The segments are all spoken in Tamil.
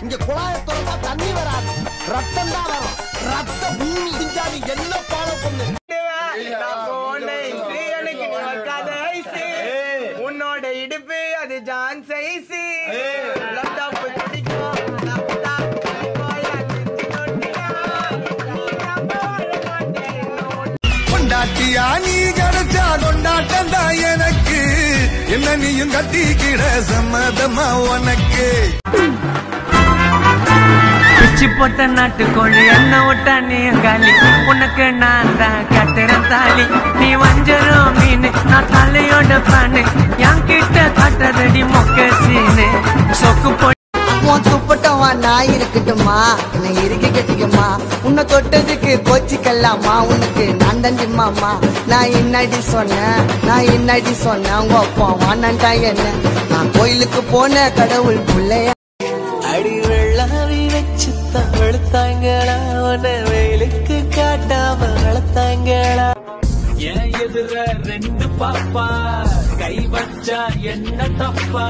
இங்க குழாய திறந்தா தண்ணி வராது ரத்தம் தான் வரும் ரத்த பூமி இங்க நீ என்ன ஃபாலோ பண்ணு உன்னோட இடுப்பு அது ஜான் சைஸ் கொண்டாட்டியா நீ கிடைச்சா கொண்டாட்டம் தான் எனக்கு என்ன நீயும் கட்டிக்கிட சம்மதமா உனக்கு பிச்சு போட்ட நாட்டுக்கோழி என்ன விட்டா நீ காலி உனக்கு நான் தான் கட்டுறேன் தாலி நீ வஞ்சரம் மீன் நான் தலையோட பானு என் கிட்ட கட்டதடி மொக்க சீனு சொக்கு போட்டு உன் துப்பட்டவா நான் இருக்கட்டுமா என்னை இறுக்கி கட்டிக்குமா உன்னை தொட்டதுக்கு கோச்சிக்கலாமா உனக்கு நான் தண்டி மாமா நான் என்னடி சொன்னேன் நான் என்னடி சொன்னேன் உங்க அப்பா வானண்டா என்ன நான் கோயிலுக்கு போன கடவுள் பிள்ளைய அடி வெள்ளாவி வச்சு வளர்த்தாங்களா உன வெயிலுக்கு காட்டாம வளர்த்தாங்களா என் எதிர ரெண்டு பாப்பா கை வச்சா என்ன தப்பா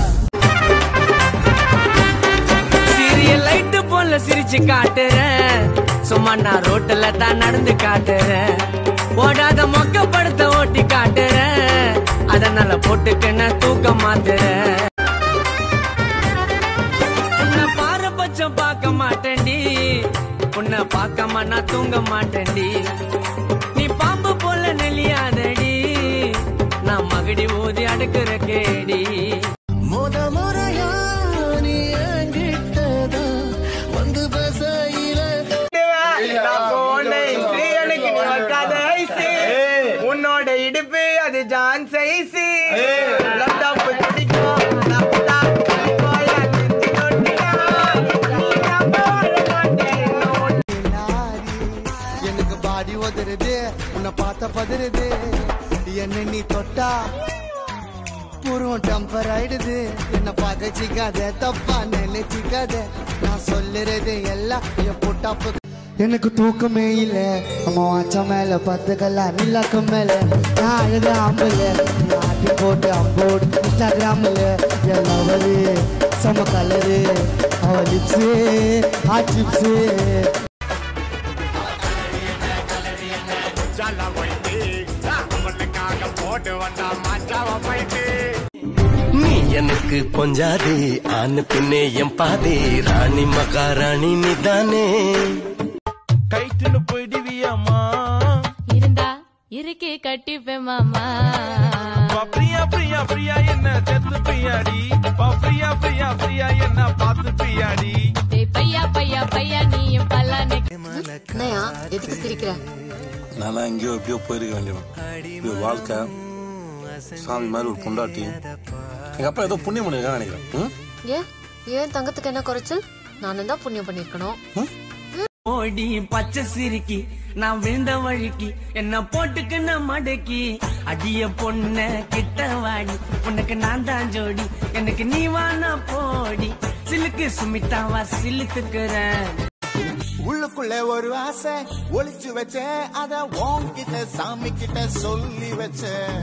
சீரியல் லைட்டு போல சிரிச்சு காட்டுறேன் சும்மா நான் ரோட்டுல தான் நடந்து காட்டுறேன் ஓடாத மொக்க படத்தை ஓட்டி காட்டுறேன் அதனால போட்டுக்கின தூக்க மாத்துறேன் உன்னை பாரபட்சம் பார்க்க மாட்டேன்டி உன்னை பார்க்காம நான் தூங்க மாட்டேன்டி நீ பாம்பு போல நெளியாதடி நான் மகடி ஊதி அடுக்கிற கேடி முத முறையா நீ என்கிட்டதா வந்து பேசையில உன்னோட இடுப்பு அது ஜான் சைஸ் எனக்கு பாடி உதறுது உன்னை பார்த்த பதறுது என்ன நீ தொட்டா புருவம் டெம்பர் ஆயிடுது என்ன பகச்சிக்காத தப்பா நினைச்சிக்காத நான் சொல்லுறது எல்லாம் என் பொட்டாப்பு எனக்கு தூக்கமே இல்ல அம்மா வாச்ச மேல பத்துக்கலாம் நில்லாக்கு மேல நான் அழுத அம்பல ஆட்டி போட்டு அம்போடு இன்ஸ்டாகிராம்ல எல்லாம் லவரு சம கலரு அவ லிப்ஸு ஆ சிப்ஸு நீ எனக்கு பொஞ்சாதே ஆணு பின்னே என் பாதே ராணி மகாராணி நீதானே கைட்டுன்னு போயிடுவியாமா இருந்தா இருக்கே கட்டிப்பேன் மாமா பிரியா பிரியா பிரியா என்ன செத்து பிரியாடி பிரியா பிரியா பிரியா என்ன பார்த்து பிரியாடி டேய் பையா பையா பையா நீ என் பல்லானே என்னையா எதுக்கு சிரிக்கிற நான்லாம் எங்கேயோ எப்படியோ போயிருக்க வேண்டியவன் இது ஒரு வாழ்க்கை சாமி மாதிரி ஒரு பொண்டாட்டி எங்க அப்பா ஏதோ புண்ணியம் பண்ணிருக்கான்னு நினைக்கிறேன் ம்? ஏன் ஏன் தங்கத்துக்கு என்ன குறைச்சல் நானும் தான் புண்ணியம் பண்ணிருக்கணும் ஓடி பச்சை சிரிக்கி நான் விழுந்த வழிக்கு என்ன போட்டுக்கின மடக்கி அடிய பொண்ண கிட்ட வாடி உனக்கு நான் தான் ஜோடி எனக்கு நீ வானா போடி சிலுக்கு சுமித்தாவா சிலுத்துக்கிறேன் உள்ளுக்குள்ள ஒரு ஆசை ஒளிச்சு வச்சேன் அத உன்கிட்ட சாமி கிட்ட சொல்லி வச்சேன்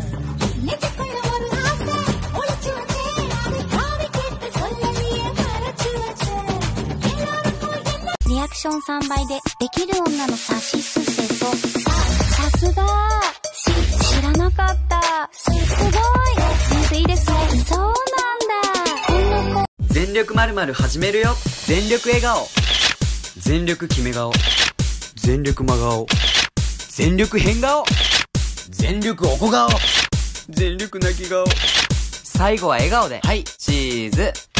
リアクション3倍でできる女のサシスセソささすがし知らなかったすごいセンスいいですねそうなんだこの子全力まるまる始めるよ全力笑顔全力決め顔全力真顔全力変顔全力おこ顔全力泣き顔最後は笑顔ではいチーズ